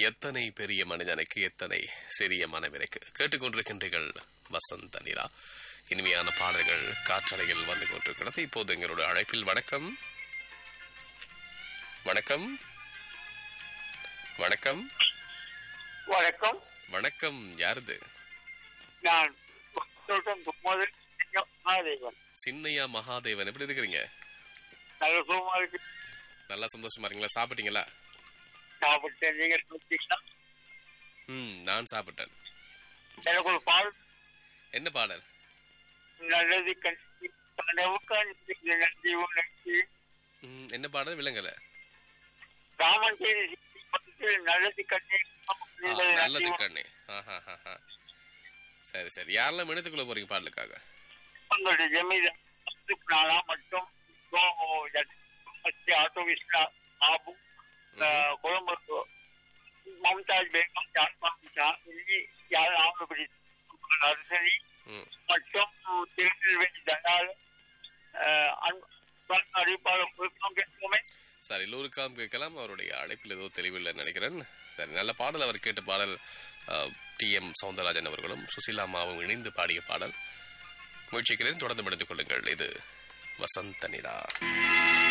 எத்தனை பெரிய மனிதனுக்கு எத்தனை சிறிய மனம் இருக்கு கேட்டுக்கொண்டிருக்கின்றீர்கள் வசந்த நிலா இனிமையான பாடல்கள் காற்றலையில் வந்து கொண்டிருக்கிறது இப்போது எங்களோட அழைப்பில் வணக்கம் வணக்கம் வணக்கம் வணக்கம் வணக்கம் யாருது நான் தோட்டம் முதல் மகாதேவன் சின்னையா மகாதேவன் எப்படி இருக்கிறீங்க நல்ல சுகமா இருக்கு நல்லா சந்தோஷமா இருக்கீங்களா சாப்பிட்டீங்களா சாப்பிட்டேன் நீங்க சாப்பிட்டீங்களா ம் நான் சாப்பிட்டேன் எனக்கு ஒரு பால் என்ன பாடல் நல்லது கண்டி கனவு கண்டி நன்றி உனக்கு ம், என்ன பாடல் விளங்கல ராமன் செய்தி நல்லது கண்ணி ஆ, நல்லது கண்ணு ஆஹா, ஆஹா. சரி சரி யாரெல்லாம் இணைத்துக்குள்ள போறீங்க பாடலுக்காக உங்களுடைய ஜமீன் நாளா மற்றும் ஆட்டோ விஸ்வா ஆபு அஹ், கொழும்பு மம்தாஜ் பேகம் ஜான்பான் யார் ஆம்பளை நர்சரி ம் மற்றும் திருநெல்வேலி தயால் அறிவிப்பாளர் குறிப்பிடம் கேட்போமே சரி எல்லோருக்காம் கேட்கலாம் அவருடைய அழைப்பில் ஏதோ தெளிவில்லைன்னு நினைக்கிறேன் சரி நல்ல பாடல் அவர் கேட்ட பாடல் டி எம் சவுந்தரராஜன் அவர்களும் சுசிலா அம்மாவும் இணைந்து பாடிய பாடல் முயற்சிக்கிறேன் தொடர்ந்து முடிந்து கொள்ளுங்கள் இது வசந்த நிலா